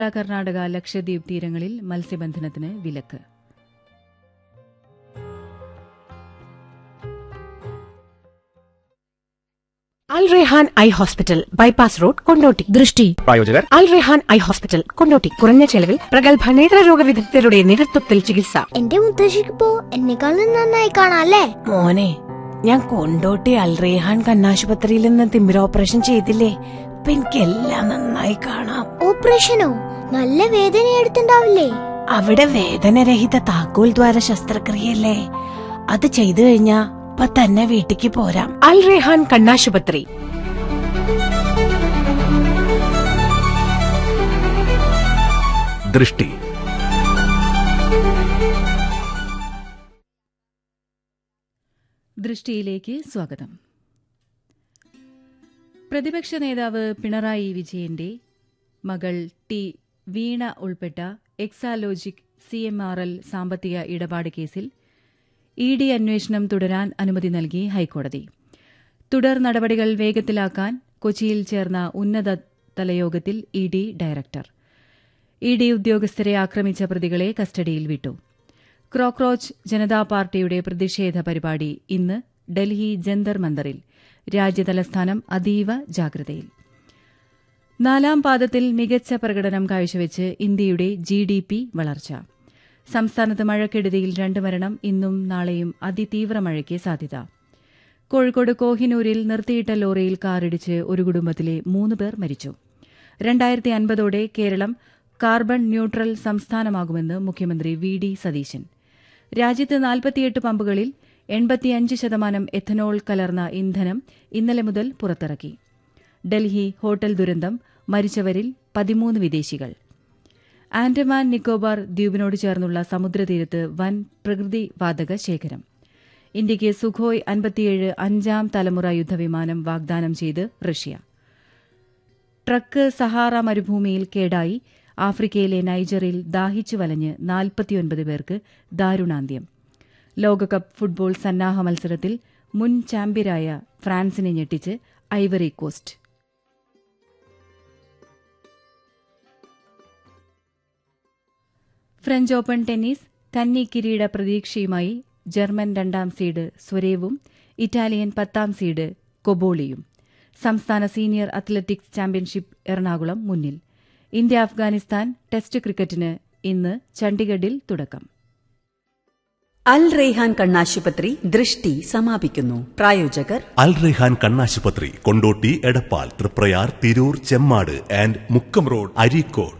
കർണാടക ലക്ഷദ്വീപ് തീരങ്ങളിൽ മത്സ്യബന്ധനത്തിന് വിലക്ക് Al Rehan eye hospital bypass road Kondotty ദൃഷ്ടി പ്രായോജകർ അൽ റെഹാൻ ഐ ഹോസ്പിറ്റൽ കൊണ്ടോട്ടി കുറഞ്ഞ ചെലവിൽ പ്രഗത്ഭ നേത്രരോഗ വിദഗ്ധരുടെ നേതൃത്വത്തിൽ ചികിത്സ എന്റെ മുത്തശ്ശിക്കിപ്പോ എന്നെക്കാളും നന്നായി കാണാല്ലേ മോനെ ഞാൻ കൊണ്ടോട്ടി അൽറേഹാൻ കണ്ണാശുപത്രിയിൽ നിന്ന് തിമിര ഓപ്പറേഷൻ ചെയ്തില്ലേ ഇപ്പൊ എനിക്കെല്ലാം നന്നായി കാണാം ഓപ്പറേഷനോ നല്ല വേദന എടുത്തിണ്ടാവില്ലേ അവിടെ വേദനരഹിത താക്കോൽ ദ്വാര ശസ്ത്രക്രിയല്ലേ അത് ചെയ്തു കഴിഞ്ഞാ ഇപ്പൊ തന്നെ വീട്ടിക്ക് പോരാം അൽ റെഹാൻ കണ്ണാശുപത്രി ദൃഷ്ടി ദൃഷ്ടിയിലേക്ക് സ്വാഗതം പ്രതിപക്ഷ നേതാവ് പിണറായി വിജയന്റെ മകൾ ടി വീണ ഉൾപ്പെട്ട Exalogic C M R L സാമ്പത്തിക ഇടപാട് കേസിൽ ഇ ഡി അന്വേഷണം തുടരാൻ അനുമതി നൽകി ഹൈക്കോടതി തുടർ നടപടികൾ വേഗത്തിലാക്കാൻ കൊച്ചിയിൽ ചേർന്ന ഉന്നതതല യോഗത്തിൽ E D director E D ഉദ്യോഗസ്ഥരെ ആക്രമിച്ച പ്രതികളെ കസ്റ്റഡിയിൽ വിട്ടു ക്രോക്രോച്ച് ജനതാ പാർട്ടിയുടെ പ്രതിഷേധ പരിപാടി ഇന്ന് ഡൽഹി ജന്തർ മന്ദറിൽ രാജ്യതലസ്ഥാനം അതീവ ജാഗ്രതയിൽ നാലാം പാദത്തിൽ മികച്ച പ്രകടനം കാഴ്ചവെച്ച് ഇന്ത്യയുടെ ജി ഡി പി വളർച്ച സംസ്ഥാനത്ത് മഴക്കെടുതിയിൽ രണ്ട് മരണം ഇന്നും നാളെയും അതിതീവ്ര മഴയ്ക്ക് സാധ്യത കോഴിക്കോട് കോഹിനൂരിൽ നിർത്തിയിട്ട ലോറിയിൽ കാറിടിച്ച് ഒരു കുടുംബത്തിലെ മൂന്ന് പേർ മരിച്ചു രണ്ടായിരത്തി അൻപതോടെ കേരളം കാർബൺ ന്യൂട്രൽ സംസ്ഥാനമാകുമെന്ന് മുഖ്യമന്ത്രി വി ഡി സതീശൻ രാജ്യത്ത് നാൽപ്പത്തിയെട്ട് പമ്പുകളിൽ എൺപത്തിയഞ്ച് ശതമാനം എഥനോൾ കലർന്ന ഇന്ധനം ഇന്നലെ മുതൽ പുറത്തിറക്കി ഡൽഹി ഹോട്ടൽ ദുരന്തം മരിച്ചവരിൽ പതിമൂന്ന് വിദേശികൾ ആൻഡമാൻ നിക്കോബാർ ദ്വീപിനോട് ചേർന്നുള്ള സമുദ്രതീരത്ത് വൻ പ്രകൃതി വാതക ശേഖരം ഇന്ത്യയ്ക്ക് സുഖോയ് അൻപത്തിയേഴ് അഞ്ചാം തലമുറ യുദ്ധവിമാനം വാഗ്ദാനം ചെയ്ത് റഷ്യ ട്രക്ക് സഹാറ മരുഭൂമിയിൽ കേടായി ആഫ്രിക്കയിലെ നൈജറിൽ ദാഹിച്ചു വലഞ്ഞ് നാൽപ്പത്തിയൊൻപത് പേർക്ക് ദാരുണാന്ത്യം ലോകകപ്പ് ഫുട്ബോൾ സന്നാഹ മത്സരത്തിൽ മുൻ ചാമ്പ്യരായ ഫ്രാൻസിനെ ഞെട്ടിച്ച് Ivory Coast French Open tennis കന്നി കിരീട പ്രതീക്ഷയുമായി ജർമ്മൻ രണ്ടാം സീഡ് സ്വരേവും ഇറ്റാലിയൻ പത്താം സീഡ് കൊബോളിയും സംസ്ഥാന സീനിയർ അത്ലറ്റിക്സ് ചാമ്പ്യൻഷിപ്പ് എറണാകുളം മുന്നിൽ ഇന്ത്യ അഫ്ഗാനിസ്ഥാൻ ടെസ്റ്റ് ക്രിക്കറ്റിന് ഇന്ന് ചണ്ഡിഗഡിൽ തുടക്കം അൽ റെയ്ഹാൻ കണ്ണാശുപത്രി ദൃഷ്ടി സമാപിക്കുന്നു പ്രായോജകർ അൽ റെഹാൻ കണ്ണാശുപത്രി Kondotty Edappal Triprayar Tirur Chemmad and Mukkam road Areekode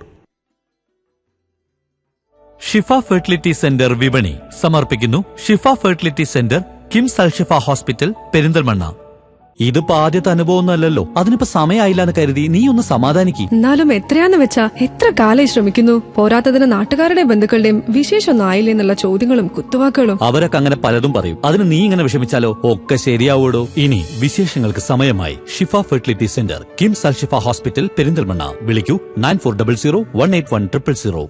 Shifa fertility centre വിപണി സമർപ്പിക്കുന്നു Shifa fertility centre KIMS Alshifa hospital Perinthalmanna ഇതിപ്പോ ആദ്യത്തെ അനുഭവമൊന്നുമല്ലല്ലോ അതിനിപ്പോ സമയമായില്ല എന്ന് കരുതി നീ ഒന്ന് സമാധാനിക്ക് എന്നാലും എത്രയാന്ന് വെച്ചാ എത്ര കാലായി ശ്രമിക്കുന്നു പോരാത്തതിന് നാട്ടുകാരുടെയും ബന്ധുക്കളുടെയും വിശേഷമൊന്നും ആയില്ലേ എന്നുള്ള ചോദ്യങ്ങളും കുത്തുവാക്കുകളും അവരൊക്കെ അങ്ങനെ പലതും പറയും അതിന് നീ ഇങ്ങനെ വിഷമിച്ചാലോ ഒക്കെ ശരിയാവൂടോ ഇനി വിശേഷങ്ങൾക്ക് സമയമായി Shifa fertility centre KIMS Alshifa hospital Perinthalmanna വിളിക്കൂ nine four double zero one eight one triple zero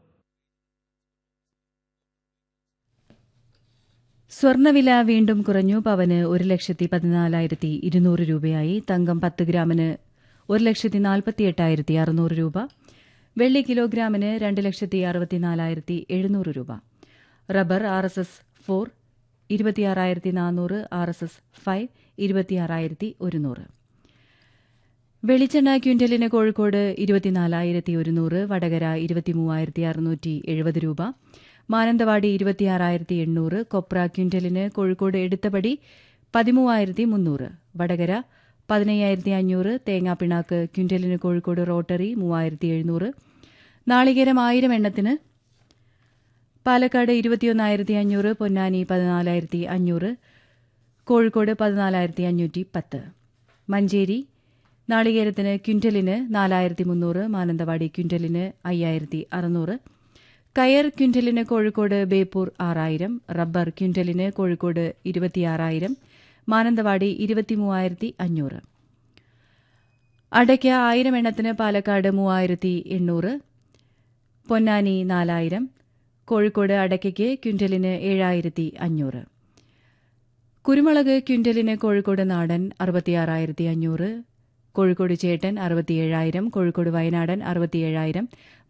സ്വർണ്ണവില വീണ്ടും കുറഞ്ഞു പവന് ഒരു ലക്ഷത്തി പതിനാലായിരത്തി ഇരുന്നൂറ് രൂപയായി തങ്കം പത്ത് ഗ്രാമിന് ഒരു ലക്ഷത്തി നാൽപ്പത്തിയെട്ടായിരത്തി അറുന്നൂറ് രൂപ വെള്ളി കിലോഗ്രാമിന് രണ്ട് ലക്ഷത്തി അറുപത്തിനാലായിരത്തി എഴുന്നൂറ് രൂപ rubber R S S four ഇരുപത്തിയാറായിരത്തി നാനൂറ് ആർ എസ് എസ് ഫൈവ് ഇരുപത്തിയാറായിരത്തി ഒരുന്നൂറ് വെളിച്ചെണ്ണ ക്വിന്റലിന് കോഴിക്കോട് ഇരുപത്തിനാലായിരത്തി ഒരുന്നൂറ് വടകര ഇരുപത്തിമൂവായിരത്തി അറുന്നൂറ്റി എഴുപത് രൂപ മാനന്തവാടി ഇരുപത്തിയാറായിരത്തി എണ്ണൂറ് കൊപ്ര ക്വിന്റലിന് കോഴിക്കോട് എടുത്തപടി പതിമൂവായിരത്തി മുന്നൂറ് വടകര പതിനയ്യായിരത്തി അഞ്ഞൂറ് തേങ്ങാപ്പിണാക്ക് ക്വിന്റലിന് കോഴിക്കോട് റോട്ടറി മൂവായിരത്തി എഴുന്നൂറ് നാളികേരം ആയിരം എണ്ണത്തിന് പാലക്കാട് ഇരുപത്തിയൊന്നായിരത്തി അഞ്ഞൂറ് പൊന്നാനി പതിനാലായിരത്തി അഞ്ഞൂറ് കോഴിക്കോട് പതിനാലായിരത്തി അഞ്ഞൂറ്റി പത്ത് മഞ്ചേരി നാളികേരത്തിന് ക്വിന്റലിന് നാലായിരത്തി മുന്നൂറ് മാനന്തവാടി ക്വിന്റലിന് അയ്യായിരത്തി അറുന്നൂറ് കയർ ക്വിന്റലിന് കോഴിക്കോട് ബേപ്പൂർ ആറായിരം റബ്ബർ ക്വിന്റലിന് കോഴിക്കോട് ഇരുപത്തിയാറായിരം മാനന്തവാടി ഇരുപത്തിമൂവായിരത്തി അഞ്ഞൂറ് അടയ്ക്ക ആയിരം എണ്ണത്തിന് പാലക്കാട് മൂവായിരത്തി എണ്ണൂറ് പൊന്നാനി നാലായിരം കോഴിക്കോട് അടയ്ക്കയ്ക്ക് ക്വിന്റലിന് ഏഴായിരത്തി അഞ്ഞൂറ് കുരുമുളക് ക്വിന്റലിന് കോഴിക്കോട് നാടൻ അറുപത്തിയാറായിരത്തി അഞ്ഞൂറ് കോഴിക്കോട് ചേട്ടൻ അറുപത്തിയേഴായിരം കോഴിക്കോട് വയനാടൻ അറുപത്തിയേഴായിരം